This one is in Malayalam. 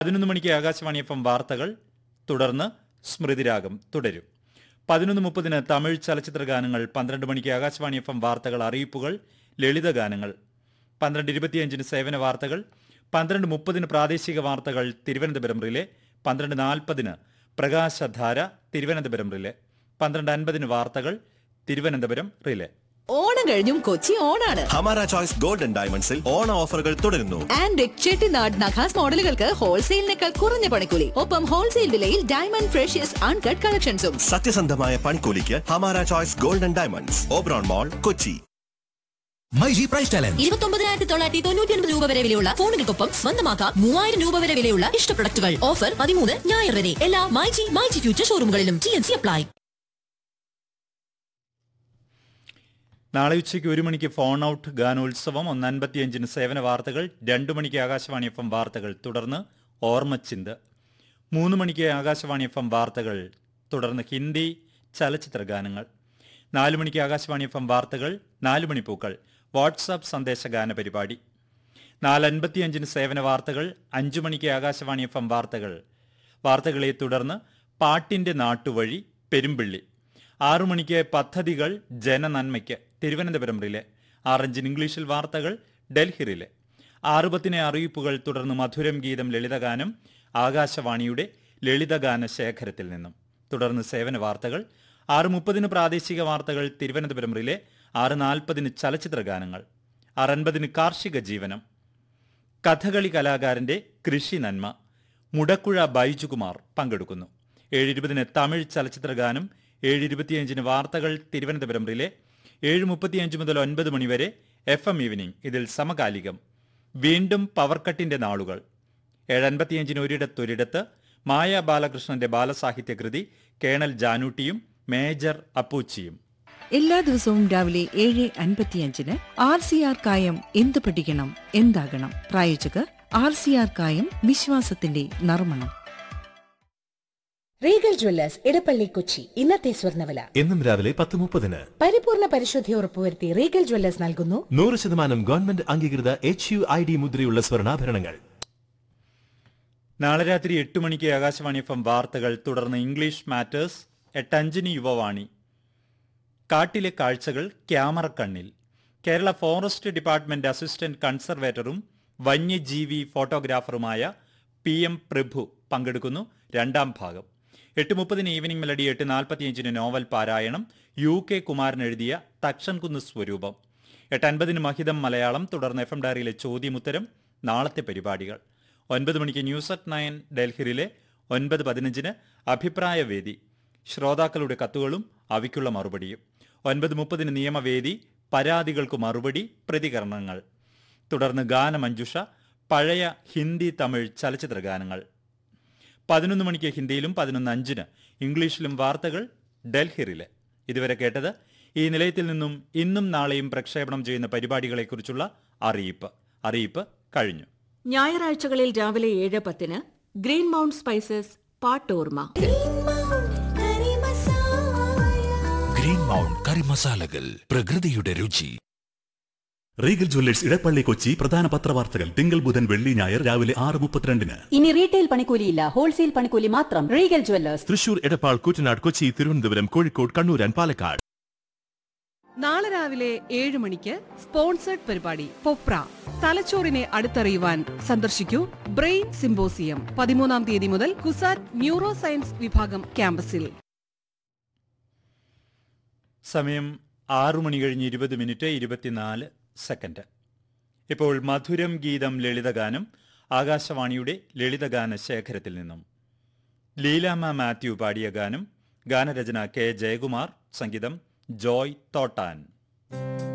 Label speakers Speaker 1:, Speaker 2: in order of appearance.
Speaker 1: പതിനൊന്ന് മണിക്ക് ആകാശവാണി എഫ് എം വാർത്തകൾ തുടർന്ന് സ്മൃതിരാഗം തുടരും പതിനൊന്ന് മുപ്പതിന് തമിഴ് ചലച്ചിത്ര ഗാനങ്ങൾ പന്ത്രണ്ട് മണിക്ക് ആകാശവാണി എഫ് എം വാർത്തകൾ അറിയിപ്പുകൾ ലളിത ഗാനങ്ങൾ പന്ത്രണ്ട് ഇരുപത്തിയഞ്ചിന് സേവന വാർത്തകൾ പന്ത്രണ്ട് മുപ്പതിന് പ്രാദേശിക വാർത്തകൾ തിരുവനന്തപുരം റിലേ പന്ത്രണ്ട് നാൽപ്പതിന് പ്രകാശധാര തിരുവനന്തപുരം റിലേ പന്ത്രണ്ട് അൻപതിന് വാർത്തകൾ തിരുവനന്തപുരം റിലേ
Speaker 2: ഓണം കഴിഞ്ഞും കൊച്ചി ഓണാണ്
Speaker 3: ഹമാര ചോയ്സ് ഗോൾഡൻ ഡയമണ്ട്സിൽ ഓണ ഓഫറുകൾ തുടരുന്നു
Speaker 2: ആൻഡ് ചെട്ടിനാട് നഖാസ് മോഡലുകൾക്ക് ഹോൾസെയിലിനേക്കാൾ കുറഞ്ഞ പണിക്കൂലി ഒപ്പം ഹോൾസെയിൽ വിലയിൽ ഡയമണ്ട് ഫ്രഷ്യസ് അൺകട്ട് കളക്ഷൻസും
Speaker 3: സത്യസന്ധമായ പണിക്കൂലിക്ക് Hamara choice golden diamonds Oberon mall Kochi
Speaker 4: myG price challenge
Speaker 5: ഇരുപത്തൊമ്പതിനായിരത്തി തൊള്ളായിരത്തി തൊണ്ണൂറ്റി ഒൻപത് രൂപ വരെ വിലയുള്ള ഫോണുകൾക്കൊപ്പം സ്വന്തമാക്കാം മൂവായിരം രൂപ വരെ വിലയുള്ള ഇഷ്ട പ്രൊഡക്റ്റുകൾ ഓഫർ പതിമൂന്ന് ഞായർ വരെ എല്ലാ മൈജി മൈജി ഫ്യൂച്ചർ ഷോറൂമുകളിലും ടി എൻ സി അപ്ലൈ
Speaker 1: നാളെ ഉച്ചയ്ക്ക് ഒരു മണിക്ക് ഫോൺ ഔട്ട് ഗാനോത്സവം ഒന്ന് അൻപത്തിയഞ്ചിന് സേവന വാർത്തകൾ രണ്ടു മണിക്ക് ആകാശവാണി എഫ് എം വാർത്തകൾ തുടർന്ന് ഓർമ്മച്ചിന്ത് മൂന്ന് മണിക്ക് ആകാശവാണി എഫ് എം വാർത്തകൾ തുടർന്ന് ഹിന്ദി ചലച്ചിത്ര ഗാനങ്ങൾ നാല് മണിക്ക് ആകാശവാണി എഫ് എം വാർത്തകൾ നാല് മണി പൂക്കൾ വാട്സാപ്പ് സന്ദേശ ഗാന പരിപാടി നാല് അൻപത്തിയഞ്ചിന് സേവന വാർത്തകൾ അഞ്ചു മണിക്ക് ആകാശവാണി എഫ് എം വാർത്തകൾ വാർത്തകളെ തുടർന്ന് പാട്ടിന്റെ നാട്ടുവഴി പെരുമ്പിള്ളി ആറു മണിക്ക് പദ്ധതികൾ ജനനന്മയ്ക്ക് തിരുവനന്തപുരം റിലെ ആറഞ്ചിന് ഇംഗ്ലീഷിൽ വാർത്തകൾ ഡൽഹി റിലെ ആറ് പത്തിന് അറിയിപ്പുകൾ തുടർന്ന് മധുരം ഗീതം ലളിതഗാനം ആകാശവാണിയുടെ ലളിതഗാന ശേഖരത്തിൽ നിന്നും തുടർന്ന് സേവന വാർത്തകൾ ആറ് മുപ്പതിന് പ്രാദേശിക വാർത്തകൾ തിരുവനന്തപുരം റിലെ ആറ് നാൽപ്പതിന് ചലച്ചിത്ര ഗാനങ്ങൾ ആറ് അൻപതിന് കാർഷിക ജീവനം കഥകളി കലാകാരന്റെ കൃഷി നന്മ മുടക്കുഴ ബൈജുകുമാർ പങ്കെടുക്കുന്നു ഏഴ് ഇരുപതിന് തമിഴ് ചലച്ചിത്ര ഗാനം ഏഴ് ഇരുപത്തിയഞ്ചിന് വാർത്തകൾ തിരുവനന്തപുരം റിലെ ഏഴ് മുപ്പത്തിയഞ്ച് മുതൽ ഒൻപത് മണിവരെ എഫ് എം ഈവനിംഗ് ഇതിൽ സമകാലികം വീണ്ടും പവർ കട്ടിന്റെ നാളുകൾ ഏഴ് അൻപത്തിയഞ്ചിന് ഒരിടത്തൊരിടത്ത് മായ ബാലകൃഷ്ണന്റെ ബാലസാഹിത്യ കൃതി കേണൽ ജാനൂട്ടിയും മേജർ അപ്പൂച്ചിയും
Speaker 6: എല്ലാ ദിവസവും രാവിലെ ഏഴ് അൻപത്തിയഞ്ചിന് ആർ സി ആർ കായം എന്ത് പഠിക്കണം എന്താകണം പ്രായോജകർ ആർ സി ആർ കായം വിശ്വാസത്തിന്റെ നർമ്മണം
Speaker 7: റീഗൽ ജ്വല്ലേഴ്സ് ഇടപ്പള്ളി കൊച്ചി ഇന്നത്തെ സ്വർണ്ണവില
Speaker 8: എന്നും രാവിലെ പത്ത് മുപ്പതിന്
Speaker 7: പരിപൂർണ പരിശുദ്ധി ഉറപ്പുവരുത്തി റീഗൽ ജ്വല്ലേഴ്സ് നൽകുന്നു
Speaker 8: നൂറ് ശതമാനം ഗവൺമെന്റ് അംഗീകൃത എച്ച് യു ഐ ഡി മുദ്രയുള്ള സ്വർണ്ണാഭരണങ്ങൾ
Speaker 1: നാളെ രാത്രി എട്ട് മണിക്ക് ആകാശവാണി എഫ് എം വാർത്തകൾ തുടർന്ന് ഇംഗ്ലീഷ് മാറ്റേഴ്സ് എട്ടഞ്ചിന് യുവവാണി കാട്ടിലെ കാഴ്ചകൾ ക്യാമറ കണ്ണിൽ കേരള ഫോറസ്റ്റ് ഡിപ്പാർട്ട്മെന്റ് അസിസ്റ്റന്റ് കൺസർവേറ്ററും വന്യജീവി ഫോട്ടോഗ്രാഫറുമായ പി എം പ്രഭു പങ്കെടുക്കുന്നു രണ്ടാം ഭാഗം എട്ട് മുപ്പതിന് ഈവനിംഗ് മെലഡി എട്ട് നാൽപ്പത്തിയഞ്ചിന് നോവൽ പാരായണം യു കെ കുമാരൻ എഴുതിയ തക്ഷൻകുന്ന് സ്വരൂപം എട്ട് അൻപതിന് മഹിതം മലയാളം തുടർന്ന് എഫ് എം ഡയറിയിലെ ചോദ്യമുത്തരം നാളത്തെ പരിപാടികൾ ഒൻപത് മണിക്ക് ന്യൂസ് അറ്റ് നയൻ ഡൽഹിയിലെ ഒൻപത് പതിനഞ്ചിന് അഭിപ്രായവേദി ശ്രോതാക്കളുടെ കത്തുകളും അവയ്ക്കുള്ള മറുപടിയും ഒൻപത് മുപ്പതിന് നിയമവേദി പരാതികൾക്ക് മറുപടി പ്രതികരണങ്ങൾ തുടർന്ന് ഗാനമഞ്ജുഷ പഴയ ഹിന്ദി തമിഴ് ചലച്ചിത്ര ഗാനങ്ങൾ പതിനൊന്ന് മണിക്ക് ഹിന്ദിയിലും പതിനൊന്ന് അഞ്ചിന് ഇംഗ്ലീഷിലും വാർത്തകൾ ഡൽഹിയിലെ ഇതുവരെ കേട്ടത് ഈ നിലയത്തിൽ നിന്നും ഇന്നും നാളെയും പ്രക്ഷേപണം ചെയ്യുന്ന പരിപാടികളെക്കുറിച്ചുള്ള അറിയിപ്പ് അറിയിപ്പ് കഴിഞ്ഞു
Speaker 9: ഞായറാഴ്ചകളിൽ രാവിലെ ഏഴ് പത്തിന് ഗ്രീൻ മൗണ്ട് സ്പൈസസ് പാട്ടോർമ
Speaker 4: ഗ്രീൻ മൗണ്ട് കറി മസാലകൾ പ്രകൃതിയുടെ രുചി
Speaker 10: റീഗൽ ജ്വല്ലേഴ്സ് ഇടപ്പള്ളി കൊച്ചി പ്രധാന പത്രവാർത്തകൾ തിങ്കൾ ബുധൻ വെള്ളി ഞായർ രാവിലെ ആറ് മുപ്പത്തിരണ്ടിന്
Speaker 11: ഇനി റീറ്റെയിൽ പണിക്കൂലിയില്ല ഹോൾസെയിൽ പണിക്കൂലി മാത്രം Regal Jewellers
Speaker 8: Thrissur Edappal Koottanad Kochi Thiruvananthapuram Kozhikode Kannur and Palakkad
Speaker 12: നാളെ രാവിലെ ഏഴ് മണിക്ക് സ്പോൺസേഡ് പരിപാടി പൊപ്ര തലച്ചോറിനെ അടുത്തറിയുവാൻ സന്ദർശിക്കൂ ബ്രെയിൻ സിംബോസിയം പതിമൂന്നാം തീയതി മുതൽ കുസാറ്റ് ന്യൂറോ സയൻസ് വിഭാഗം ക്യാമ്പസിൽ
Speaker 1: സമയം ആറു മണി കഴിഞ്ഞ് ഇരുപത് മിനിറ്റ് ഇരുപത്തിനാല് സെക്കൻഡ് ഇപ്പോൾ മധുരം ഗീതം ലളിതഗാനം ആകാശവാണിയുടെ ലളിതഗാന ശേഖരത്തിൽ നിന്നും ലീലാമ്മ മാത്യു പാടിയ ഗാനം ഗാനരചന കെ ജയകുമാർ സംഗീതം ജോയ് തോട്ടാൻ